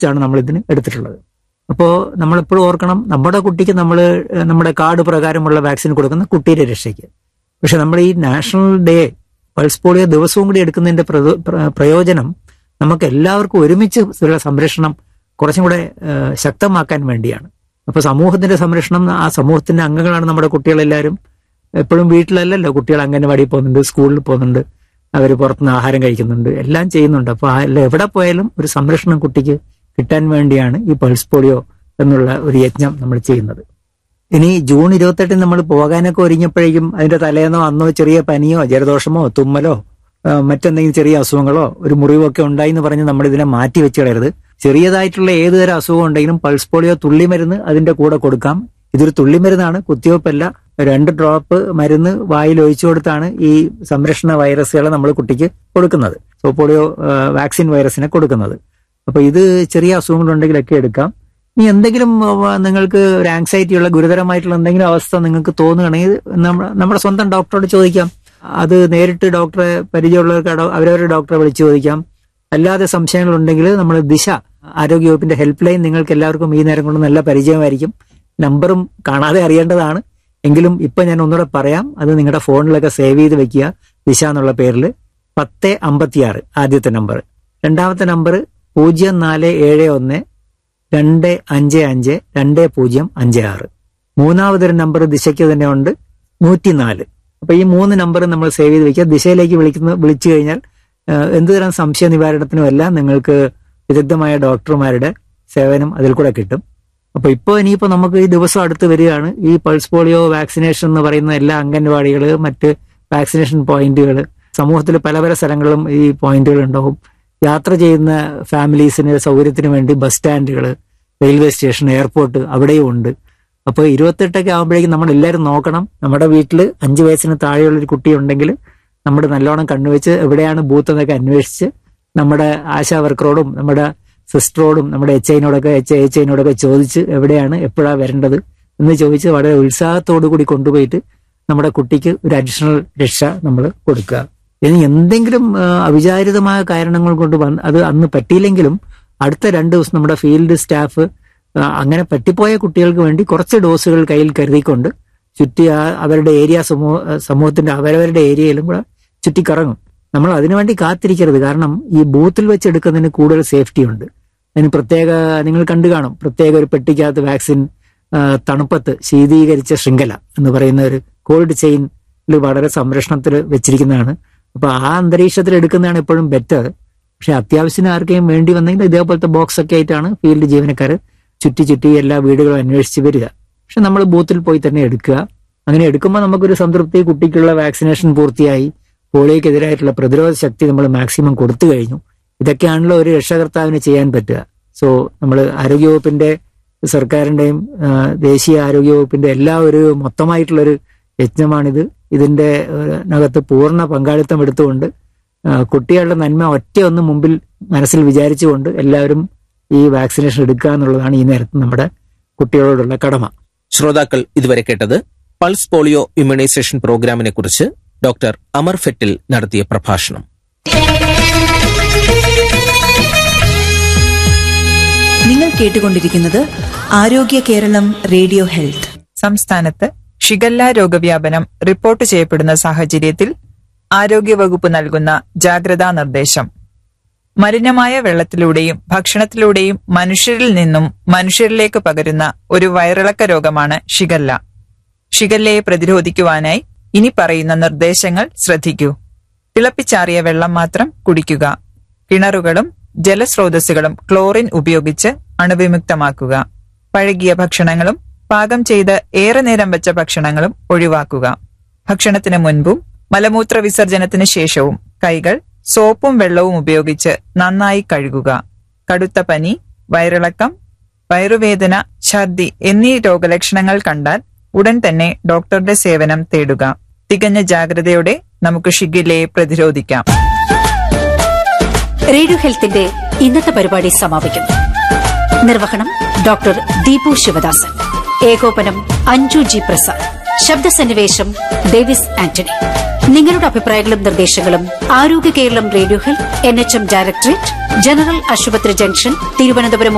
cost ആണ് നമ്മൾ ഇതിന് എടുത്തിട്ടുള്ളത് അപ്പോൾ നമ്മളെപ്പോഴും ഓർക്കണം നമ്മുടെ കുട്ടിക്ക് നമ്മൾ നമ്മുടെ കാർഡ് പ്രകാരമുള്ള വാക്സിൻ കൊടുക്കുന്ന കുട്ടിയുടെ രക്ഷയ്ക്ക് പക്ഷെ നമ്മൾ ഈ നാഷണൽ ഡേ പൾസ് പോളിയോ ദിവസവും കൂടി എടുക്കുന്നതിന്റെ പ്രയോ- പ്ര- പ്രയോജനം നമുക്ക് എല്ലാവർക്കും ഒരുമിച്ച് ഉള്ള സംരക്ഷണം കുറച്ചും കൂടെ ആ, ശക്തമാക്കാൻ വേണ്ടിയാണ് അപ്പൊ സമൂഹത്തിന്റെ സംരക്ഷണം ആ സമൂഹത്തിന്റെ അംഗങ്ങളാണ് നമ്മുടെ കുട്ടികളെല്ലാവരും എപ്പോഴും വീട്ടിലല്ലല്ലോ കുട്ടികൾ അംഗനവാടിയിൽ പോകുന്നുണ്ട് സ്കൂളിൽ പോകുന്നുണ്ട് അവർ പുറത്തുനിന്ന് ആഹാരം കഴിക്കുന്നുണ്ട് എല്ലാം ചെയ്യുന്നുണ്ട് അപ്പൊ ആ എല്ലാം എവിടെ പോയാലും ഒരു സംരക്ഷണം കുട്ടിക്ക് കിട്ടാൻ വേണ്ടിയാണ് ഈ പൾസ് പോളിയോ എന്നുള്ള ഒരു യജ്ഞം നമ്മൾ ചെയ്യുന്നത് ഇനി ജൂൺ ഇരുപത്തെട്ടിന് നമ്മൾ പോകാനൊക്കെ ഒരുങ്ങിയപ്പോഴേക്കും അതിന്റെ തലേന്നോ അന്നോ ചെറിയ പനിയോ ജലദോഷമോ തുമ്മലോ ആ, മറ്റെന്തെങ്കിലും ചെറിയ അസുഖങ്ങളോ ഒരു മുറിവോ ഒക്കെ ഉണ്ടായി എന്ന് പറഞ്ഞ് നമ്മൾ ഇതിനെ മാറ്റി വെച്ച് കളയരുത് ചെറിയതായിട്ടുള്ള ഏത് തരം അസുഖം ഉണ്ടെങ്കിലും പൾസ് പോളിയോ തുള്ളിമരുന്ന് അതിന്റെ കൂടെ കൊടുക്കാം ഇതൊരു തുള്ളിമരുന്നാണ് കുത്തിവെപ്പല്ല രണ്ട് ഡ്രോപ്പ് മരുന്ന് വായിൽ ഒഴിച്ചു കൊടുത്താണ് ഈ സംരക്ഷണ വൈറസുകളെ നമ്മൾ കുട്ടിക്ക് കൊടുക്കുന്നത് സോ പോളിയോ ആ, വാക്സിൻ വൈറസിനെ കൊടുക്കുന്നത് അപ്പൊ ഇത് ചെറിയ അസുഖങ്ങളുണ്ടെങ്കിലൊക്കെ എടുക്കാം ഇനി എന്തെങ്കിലും ആ, നിങ്ങൾക്ക് ഒരു ആങ്സൈറ്റി ഉള്ള ഗുരുതരമായിട്ടുള്ള എന്തെങ്കിലും അവസ്ഥ നിങ്ങൾക്ക് തോന്നുകയാണെങ്കിൽ നമ്മ- നമ്മുടെ സ്വന്തം ഡോക്ടറോട് ചോദിക്കാം അത് നേരിട്ട് ഡോക്ടറെ പരിചയമുള്ളവർക്ക് ഡോ- അവരവരുടെ ഡോക്ടറെ വിളിച്ച് ചോദിക്കാം അല്ലാതെ സംശയങ്ങളുണ്ടെങ്കിൽ നമ്മൾ ദിശ ആരോഗ്യവകുപ്പിന്റെ ഹെൽപ്പ് ലൈൻ നിങ്ങൾക്ക് എല്ലാവർക്കും ഈ നേരം കൊണ്ട് നല്ല പരിചയമായിരിക്കും നമ്പറും കാണാതെ അറിയേണ്ടതാണ് എങ്കിലും ഇപ്പൊ ഞാൻ ഒന്നുകൂടെ പറയാം അത് നിങ്ങളുടെ ഫോണിലൊക്കെ സേവ് ചെയ്ത് വെക്കുക ദിശ എന്നുള്ള പേരിൽ പത്ത് അമ്പത്തിയാറ് ആദ്യത്തെ നമ്പർ രണ്ടാമത്തെ നമ്പർ പൂജ്യം നാല് ഏഴ് ഒന്ന് രണ്ട് അഞ്ച് അഞ്ച് രണ്ട് പൂജ്യം അഞ്ച് ആറ് മൂന്നാമതൊരു നമ്പർ ദിശയ്ക്ക് തന്നെ ഉണ്ട് നൂറ്റിനാല് അപ്പൊ ഈ മൂന്ന് നമ്പർ നമ്മൾ സേവ് ചെയ്ത് വെക്കുക ദിശയിലേക്ക് വിളിക്കുന്ന വിളിച്ചു കഴിഞ്ഞാൽ ആ, എന്തുതരം സംശയ നിവാരണത്തിനും എല്ലാം നിങ്ങൾക്ക് വിദഗ്ധമായ ഡോക്ടർമാരുടെ സേവനം അതിൽ കൂടെ കിട്ടും അപ്പൊ ഇപ്പോൾ ഇനിയിപ്പോ നമുക്ക് ഈ ദിവസം അടുത്ത് വരികയാണ് ഈ പൾസ് പോളിയോ വാക്സിനേഷൻ എന്ന് പറയുന്ന എല്ലാ അംഗൻവാടികള് മറ്റ് വാക്സിനേഷൻ പോയിന്റുകൾ സമൂഹത്തിൽ പല പല സ്ഥലങ്ങളിലും ഈ പോയിന്റുകൾ ഉണ്ടാവും യാത്ര ചെയ്യുന്ന ഫാമിലീസിന് സൗകര്യത്തിന് വേണ്ടി ബസ് സ്റ്റാൻഡുകൾ റെയിൽവേ സ്റ്റേഷൻ എയർപോർട്ട് അവിടെയും ഉണ്ട് അപ്പോൾ ഇരുപത്തെട്ടൊക്കെ ആകുമ്പോഴേക്കും നമ്മൾ എല്ലാവരും നോക്കണം നമ്മുടെ വീട്ടിൽ അഞ്ച് വയസ്സിന് താഴെയുള്ള ഒരു കുട്ടി ഉണ്ടെങ്കിൽ നമ്മുടെ നല്ലോണം കണ്ണുവെച്ച് എവിടെയാണ് ബൂത്ത് എന്നൊക്കെ അന്വേഷിച്ച് നമ്മുടെ ആശാ വർക്കറോടും നമ്മുടെ സിസ്റ്ററോടും നമ്മുടെ എച്ച് ഐനോടൊക്കെ എച്ച് എച്ച് ഐനോടൊക്കെ ചോദിച്ച് എവിടെയാണ് എപ്പോഴാണ് വരേണ്ടത് എന്ന് ചോദിച്ച് വളരെ ഉത്സാഹത്തോടു കൂടി കൊണ്ടുപോയിട്ട് നമ്മുടെ കുട്ടിക്ക് ഒരു അഡീഷണൽ രക്ഷ നമ്മൾ കൊടുക്കുക ഇനി എന്തെങ്കിലും ആ, അവിചാരിതമായ കാരണങ്ങൾ കൊണ്ട് വന്ന് അത് അന്ന് പറ്റിയില്ലെങ്കിലും അടുത്ത രണ്ട് ദിവസം നമ്മുടെ ഫീൽഡ് സ്റ്റാഫ് ആ, അങ്ങനെ പറ്റിപ്പോയ കുട്ടികൾക്ക് വേണ്ടി കുറച്ച് ഡോസുകൾ കയ്യിൽ കരുതിക്കൊണ്ട് ചുറ്റി ആ അവരുടെ ഏരിയ സമൂഹ സമൂഹത്തിന്റെ അവരവരുടെ ഏരിയയിലും കൂടെ ചുറ്റിക്കറങ്ങും നമ്മൾ അതിനുവേണ്ടി കാത്തിരിക്കരുത് കാരണം ഈ ബൂത്തിൽ വെച്ച് എടുക്കുന്നതിന് കൂടുതൽ സേഫ്റ്റി ഉണ്ട് അതിന് പ്രത്യേക നിങ്ങൾ കണ്ടു കാണും പ്രത്യേക ഒരു പെട്ടിക്കകത്ത് വാക്സിൻ ആ, തണുപ്പത്ത് ശീതീകരിച്ച ശൃംഖല എന്ന് പറയുന്ന ഒരു കോൾഡ് ചെയിനിൽ വളരെ സംരക്ഷണത്തിൽ വെച്ചിരിക്കുന്നതാണ് അപ്പൊ ആ അന്തരീക്ഷത്തിൽ എടുക്കുന്നതാണ് എപ്പോഴും ബെറ്റർ പക്ഷെ അത്യാവശ്യത്തിന് ആർക്കെങ്കിലും വേണ്ടി വന്നെങ്കിൽ ഇതേപോലത്തെ ബോക്സ് ഒക്കെ ആയിട്ടാണ് ഫീൽഡ് ജീവനക്കാർ ചുറ്റി ചുറ്റി എല്ലാ വീടുകളും അന്വേഷിച്ച് വരിക പക്ഷെ നമ്മൾ ബൂത്തിൽ പോയി തന്നെ എടുക്കുക അങ്ങനെ എടുക്കുമ്പോൾ നമുക്കൊരു സംതൃപ്തി കുട്ടിക്കുള്ള വാക്സിനേഷൻ പൂർത്തിയായി പോളിയോക്കെതിരായിട്ടുള്ള പ്രതിരോധ ശക്തി നമ്മൾ മാക്സിമം കൊടുത്തു കഴിഞ്ഞു ഇതൊക്കെയാണല്ലോ ഒരു രക്ഷകർത്താവിന് ചെയ്യാൻ പറ്റുക സോ നമ്മൾ ആരോഗ്യവകുപ്പിന്റെ സർക്കാരിന്റെയും ആ, ദേശീയ ആരോഗ്യവകുപ്പിന്റെ എല്ലാ ഒരു മൊത്തമായിട്ടുള്ളൊരു യജ്ഞമാണിത് ഇതിന്റെ ഏഹ്, നകത്ത് പൂർണ്ണ പങ്കാളിത്തം എടുത്തുകൊണ്ട് ആ, കുട്ടികളുടെ നന്മ ഒറ്റ ഒന്ന് മുമ്പിൽ മനസ്സിൽ വിചാരിച്ചുകൊണ്ട് എല്ലാവരും ഈ വാക്സിനേഷൻ എടുക്കുക എന്നുള്ളതാണ് ഈ നേരത്ത് നമ്മുടെ കുട്ടികളോടുള്ള കടമ ശ്രോതാക്കൾ ഇതുവരെ കേട്ടത് പൾസ് പോളിയോ ഇമ്മ്യൂണൈസേഷൻ പ്രോഗ്രാമിനെ കുറിച്ച് ഡോക്ടർ അമർ ഫെറ്റിൽ നടത്തിയ പ്രഭാഷണം നിങ്ങൾ കേട്ടുകൊണ്ടിരിക്കുന്നത് ആരോഗ്യ കേരളം റേഡിയോ ഹെൽത്ത് സംസ്ഥാനത്ത് ഷിഗല്ല രോഗവ്യാപനം റിപ്പോർട്ട് ചെയ്യപ്പെടുന്ന സാഹചര്യത്തിൽ ആരോഗ്യവകുപ്പ് നൽകുന്ന ജാഗ്രതാ നിർദ്ദേശം മലിനമായ വെള്ളത്തിലൂടെയും ഭക്ഷണത്തിലൂടെയും മനുഷ്യരിൽ നിന്നും മനുഷ്യരിലേക്ക് പകരുന്ന ഒരു വയറിളക്ക രോഗമാണ് ഷിഗല്ല ഷിഗല്ലയെ പ്രതിരോധിക്കുവാനായി ഇനി പറയുന്ന നിർദ്ദേശങ്ങൾ ശ്രദ്ധിക്കൂ തിളപ്പിച്ചാറിയ വെള്ളം മാത്രം കുടിക്കുക കിണറുകളും ജലസ്രോതസ്സുകളും ക്ലോറിൻ ഉപയോഗിച്ച് അണുവിമുക്തമാക്കുക പഴകിയ ഭക്ഷണങ്ങളും പാകം ചെയ്ത് ഏറെ നേരം വെച്ച ഭക്ഷണങ്ങളും ഒഴിവാക്കുക ഭക്ഷണത്തിന് മുൻപും മലമൂത്ര വിസർജനത്തിന് ശേഷവും കൈകൾ സോപ്പും വെള്ളവും ഉപയോഗിച്ച് നന്നായി കഴുകുക കടുത്ത പനി വയറിളക്കം വയറുവേദന ഛർദി എന്നീ രോഗലക്ഷണങ്ങൾ കണ്ടാൽ ഉടൻ തന്നെ ഡോക്ടറുടെ സേവനം തേടുക തികഞ്ഞ ജാഗ്രതയോടെ നമുക്ക് ഷിഗില്ലയെ പ്രതിരോധിക്കാം റേഡിയോ ഹെൽത്തിന്റെ ഇന്നത്തെ പരിപാടി സമാപിക്കുന്നു നിർവഹണം ഡോക്ടർ ദീപു ശിവദാസൻ ഏകോപനം അഞ്ജു ജി പ്രസാദ് ശബ്ദസന്നിവേശം ഡേവിസ് ആന്റണി നിങ്ങളുടെ അഭിപ്രായങ്ങളും നിർദ്ദേശങ്ങളും Arogya Keralam radio health N H M directorate general ആശുപത്രി ജംഗ്ഷൻ തിരുവനന്തപുരം